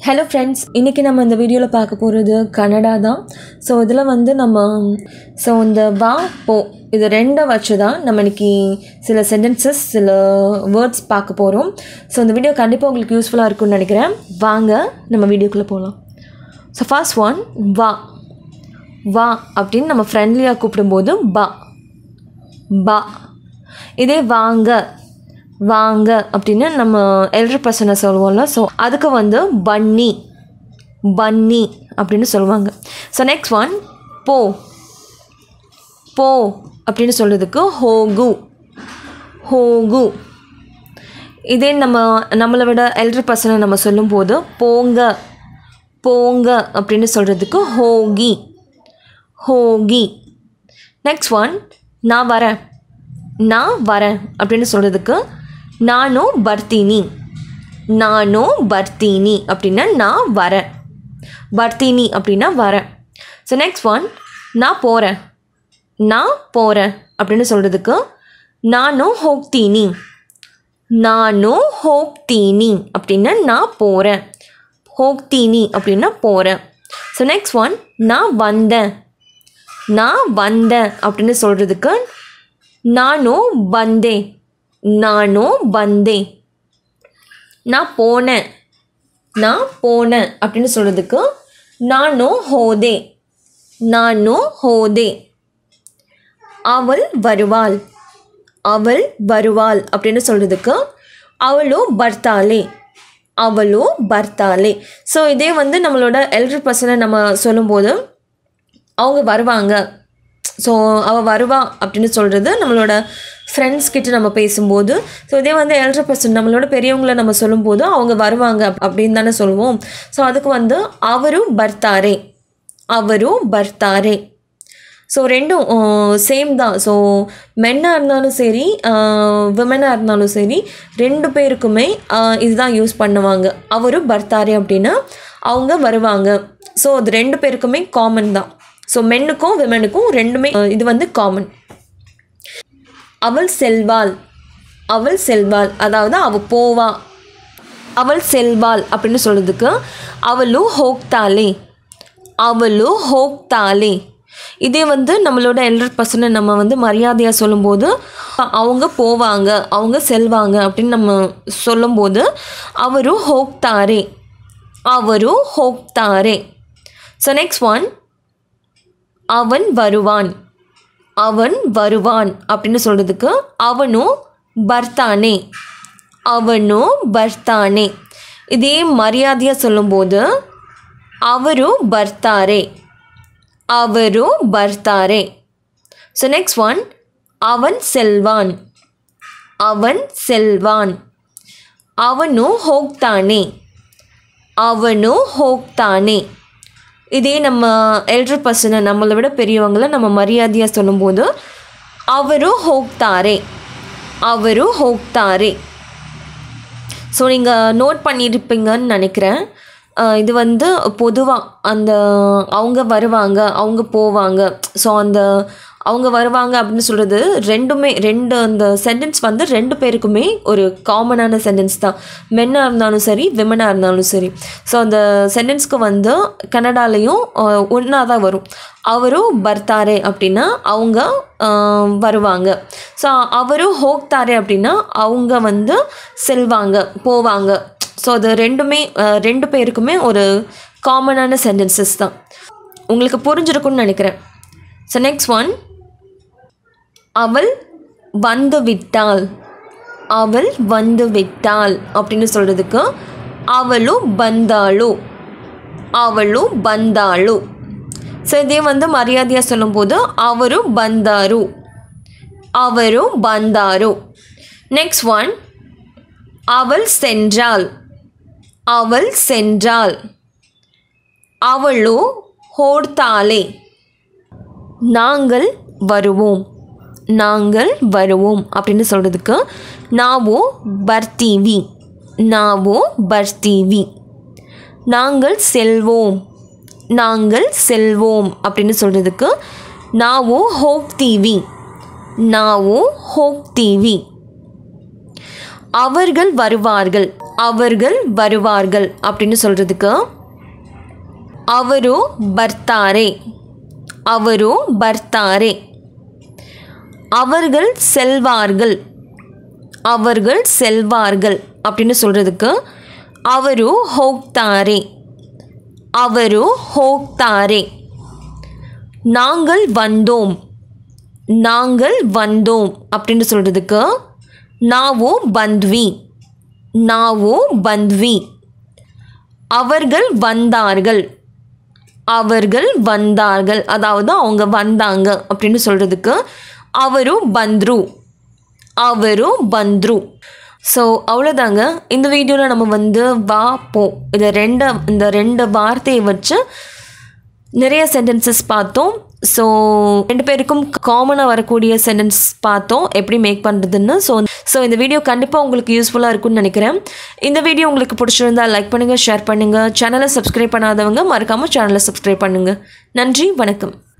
hello friends இன்றைக்கி நம்ம இந்த வீடியோவில் பார்க்க போகிறது கன்னடா தான் ஸோ இதில் வந்து நம்ம ஸோ இந்த வா போ இது ரெண்டை வச்சு தான் நம்ம இன்னைக்கு சில சென்டென்சஸ் சில வேர்ட்ஸ் பார்க்க போகிறோம் ஸோ இந்த வீடியோ கண்டிப்பாக உங்களுக்கு யூஸ்ஃபுல்லாக இருக்கும்னு நினைக்கிறேன் வாங்க நம்ம வீடியோக்குள்ளே போகலாம் ஸோ ஃபர்ஸ்ட் ஒன் வா வா அப்படின்னு நம்ம ஃப்ரெண்ட்லியாக கூப்பிடும்போது பா பா இதே வாங்க வாங்க அப்படின்னு நம்ம எல்டர் பர்சனை சொல்லுவோம்ல ஸோ அதுக்கு வந்து பன்னி பன்னி அப்படின்னு சொல்லுவாங்க ஸோ நெக்ஸ்ட் ஒன் போ போ அப்படின்னு சொல்கிறதுக்கு ஹோகு ஹோகு இதே நம்ம நம்மளை விட எல்டர் பர்சனை நம்ம சொல்லும்போது போங்க போங்க அப்படின்னு சொல்கிறதுக்கு ஹோகி ஹோகி நெக்ஸ்ட் ஒன் நான் வரேன் நான் வரேன் அப்படின்னு சொல்கிறதுக்கு நானும் பர்த்தினி நானும் பர்த்தினி அப்படின்னா நான் வரேன் பர்த்தினி அப்படின்னா வரேன் ஸோ நெக்ஸ்ட் ஒன் நான் போகிறேன் நான் போகிறேன் அப்படின்னு சொல்கிறதுக்கு நானும் ஹோக்தீனி நானும் ஹோக்தீனி அப்படின்னா நான் போகிறேன் ஹோக்தீனி அப்படின்னா போகிறேன் ஸோ நெக்ஸ்ட் ஒன் நான் வந்தேன் நான் வந்தேன் அப்படின்னு சொல்கிறதுக்கு நானும் வந்தேன் நானும் வந்தேன் நான் போனேன் நான் போனேன் அப்படின்னு சொல்கிறதுக்கு நானும் ஹோதே நானும் ஹோதே அவள் வருவாள் அவள் வருவாள் அப்படின்னு சொல்கிறதுக்கு அவளோ பர்த்தாலே அவளோ பர்த்தாலே ஸோ இதே வந்து நம்மளோட எல்டர் பர்சனை நம்ம சொல்லும்போது அவங்க வருவாங்க ஸோ அவள் வருவா அப்படின்னு சொல்கிறது நம்மளோட ஃப்ரெண்ட்ஸ் கிட்ட நம்ம பேசும்போது ஸோ இதே வந்து எல்டர் பர்சன் நம்மளோட பெரியவங்களை நம்ம சொல்லும்போது அவங்க வருவாங்க அப்படின்னு தானே சொல்லுவோம் ஸோ அதுக்கு வந்து அவரும் பர்த்தாரே அவரும் பர்த்தாரே ஸோ ரெண்டும் சேம் தான் ஸோ மென்னாக இருந்தாலும் சரி விமனாக இருந்தாலும் சரி ரெண்டு பேருக்குமே இதுதான் யூஸ் பண்ணுவாங்க அவரும் பர்த்தாரே அப்படின்னா அவங்க வருவாங்க ஸோ அது ரெண்டு பேருக்குமே காமன் தான் ஸோ மென்னுக்கும் விமனுக்கும் ரெண்டுமே இது வந்து காமன் அவள் செல்வாள் அவள் செல்வாள் அதாவது அவள் போவா அவள் செல்வாள் அப்படின்னு சொல்கிறதுக்கு அவளும் ஹோக்தாலே அவளும் ஹோக்தாலே இதே வந்து நம்மளோட எல்டர் பர்சனை நம்ம வந்து மரியாதையாக சொல்லும்போது அவங்க போவாங்க அவங்க செல்வாங்க அப்படின்னு நம்ம சொல்லும்போது அவரும் ஹோக்தாரே அவரும் ஹோக்தாரே ஸோ நெக்ஸ்ட் ஒன் அவன் வருவான் அவன் வருவான் அப்படின்னு சொல்கிறதுக்கு அவனும் பர்த்தானே அவனும் பர்த்தானே இதே மரியாதையாக சொல்லும்போது அவரும் பர்த்தாரே அவரும் பர்த்தாரே ஸோ நெக்ஸ்ட் ஒன் அவன் செல்வான் அவன் செல்வான் அவனும் ஹோக்தானே அவனும் ஹோக்தானே இதே நம்ம எல்டர் பர்சனை நம்மளை விட பெரியவங்கள நம்ம மரியாதையாக சொல்லும்போது அவரும் ஹோக்தாரே அவரும் ஹோக்தாரே ஸோ நீங்கள் நோட் பண்ணியிருப்பீங்கன்னு நினைக்கிறேன் இது வந்து பொதுவாக அந்த அவங்க வருவாங்க அவங்க போவாங்க ஸோ அந்த அவங்க வருவாங்க அப்படின்னு சொல்கிறது ரெண்டுமே ரெண்டு அந்த சென்டென்ஸ் வந்து ரெண்டு பேருக்குமே ஒரு காமனான சென்டென்ஸ் தான் மென்னாக இருந்தாலும் சரி விமனாக இருந்தாலும் சரி ஸோ அந்த சென்டென்ஸ்க்கு வந்து கன்னடாலேயும் ஒன்றா தான் வரும் அவரும் பர்த்தாரே அப்படின்னா அவங்க வருவாங்க ஸோ அவரும் ஹோக்தாரே அப்படின்னா அவங்க வந்து செல்வாங்க போவாங்க ஸோ அது ரெண்டுமே ரெண்டு பேருக்குமே ஒரு காமனான சென்டென்சஸ் தான் உங்களுக்கு புரிஞ்சிருக்குன்னு நினைக்கிறேன் ஸோ நெக்ஸ்ட் ஒன் அவள் வந்து விட்டாள் அவள் வந்து விட்டாள் அப்படின்னு சொல்கிறதுக்கு அவளும் பந்தாளு அவளும் பந்தாளு ஸோ இதே வந்து மரியாதையாக சொல்லும்போது அவரும் பந்தாரு அவரும் பந்தாரு நெக்ஸ்ட் ஒன் அவள் சென்றாள் அவள் சென்றாள் அவளோ ஹோர்த்தாலே நாங்கள் வருவோம் நாங்கள் வருவோம் அப்படின்னு சொல்கிறதுக்கு நாவோ பர்த்தீவி நாவோ பர்த்தீவி நாங்கள் செல்வோம் நாங்கள் செல்வோம் அப்படின்னு சொல்கிறதுக்கு நாவோ ஹோக்தீவி நாவோ ஹோக்தீவி அவர்கள் வருவார்கள் அவர்கள் வருவார்கள் அப்படின்னு சொல்கிறதுக்கு ಅವರು ಬರ್ತಾರೆ ಅವರು ಬರ್ತಾರೆ அவர்கள் செல்வார்கள் அவர்கள் செல்வார்கள் அப்படின்னு சொல்கிறதுக்கு ಅವರು ಹೋಗ್ತಾರೆ ಅವರು ಹೋಗ್ತಾರೆ நாங்கள் வந்தோம் நாங்கள் வந்தோம் அப்படின்னு சொல்கிறதுக்கு ನಾವು ಬಂದ್ವಿ ನಾವು ಬಂದ್ವಿ அவர்கள் வந்தார்கள் அவர்கள் வந்தார்கள் அதாவது அவங்க வந்தாங்க அப்படின்னு சொல்கிறதுக்கு ಅವರು ಬಂದರು ಅವರು ಬಂದರು ஸோ அவ்வளோதாங்க இந்த வீடியோவில் நம்ம வந்து வா போ இதை ரெண்டு இந்த ரெண்டு வார்த்தையை வச்சு நிறைய சென்டென்சஸ் பார்த்தோம் ஸோ ரெண்டு பேருக்கும் காமனாக வரக்கூடிய சென்டென்ஸ் பார்த்தோம் எப்படி மேக் பண்ணுறதுன்னு ஸோ ஸோ இந்த வீடியோ கண்டிப்பாக உங்களுக்கு யூஸ்ஃபுல்லாக இருக்கும்னு நினைக்கிறேன் இந்த வீடியோ உங்களுக்கு பிடிச்சிருந்தா லைக் பண்ணுங்கள் ஷேர் பண்ணுங்கள் சேனலை சப்ஸ்கிரைப் பண்ணாதவங்க மறக்காமல் சேனலை சப்ஸ்கிரைப் பண்ணுங்கள் நன்றி வணக்கம்